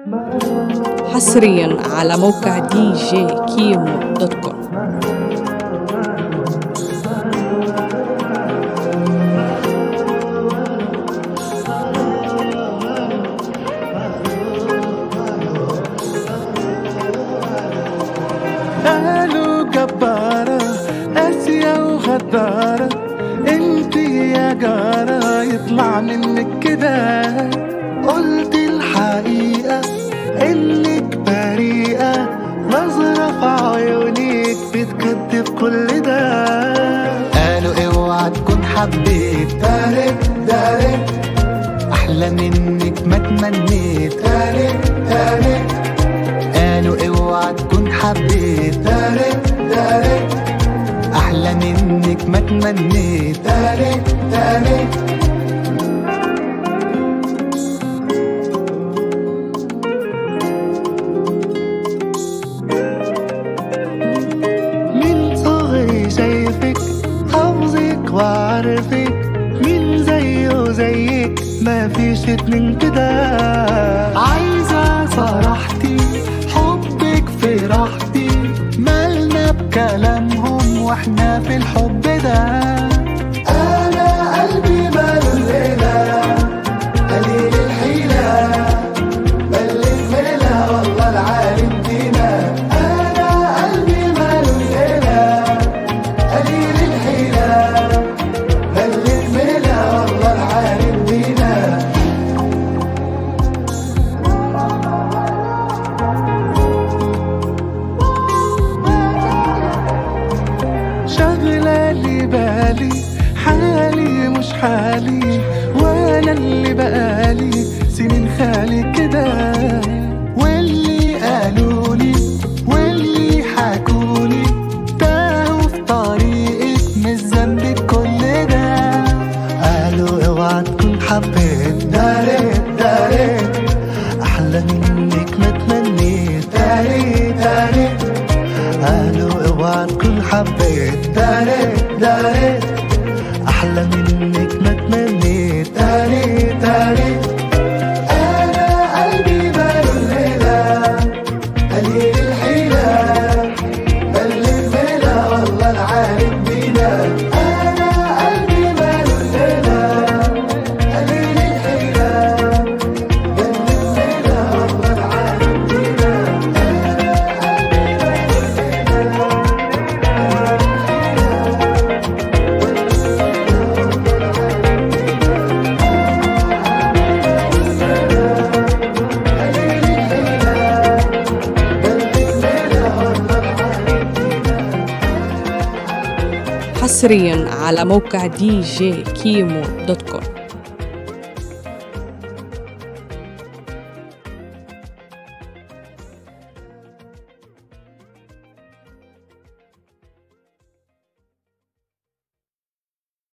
حصريا على موقع دي جي كيمو دوت كوم قالوا جبارة قاسية وغدارة انتي يا جارة يطلع منك كده قلت الحقيقة انك بريئة نظرة في عيونيك بتكدب كل ده قالوا اوعى تكون حبيت تارك تارك احلى منك ما تمنيت تارك تارك قالوا اوعى تكون حبيت تارك تارك احلى منك ما تمنيت تارك تارك من صغري شايفك حافظك وعارفك مين زيه زيك ما فيش اتنين كده عايزة صراحتي حبك في راحتي مالنا بكلامهم واحنا في الحب ده انا قلبي ماله الليلة قليل الحيلة بلت ميلة والله العالم فينا انا قلبي ماله الليلة قليل الحيلة بلت ميلة والله العالم فينا شغلة لي بالي حالي مش حالي وانا اللي بقالي سنين خالي كده واللي قالولي واللي حكولي تاهوا في طريقك مش ذنبك كل ده قالوا اوعى تكون حبيت دارت دارت احلى منك ما تمنيت داري داري قالوا اوعى تكون حبيت دارت دارت احلى منك ما تمنيت داري داري انا قلبي ماله الليله قليل الحيله بل الميله والله العالم بينا انا قلبي ماله الليله قليل الحيله بل الميله والله العالم بينا حصريا على موقع دي جي كيمو دوت كوم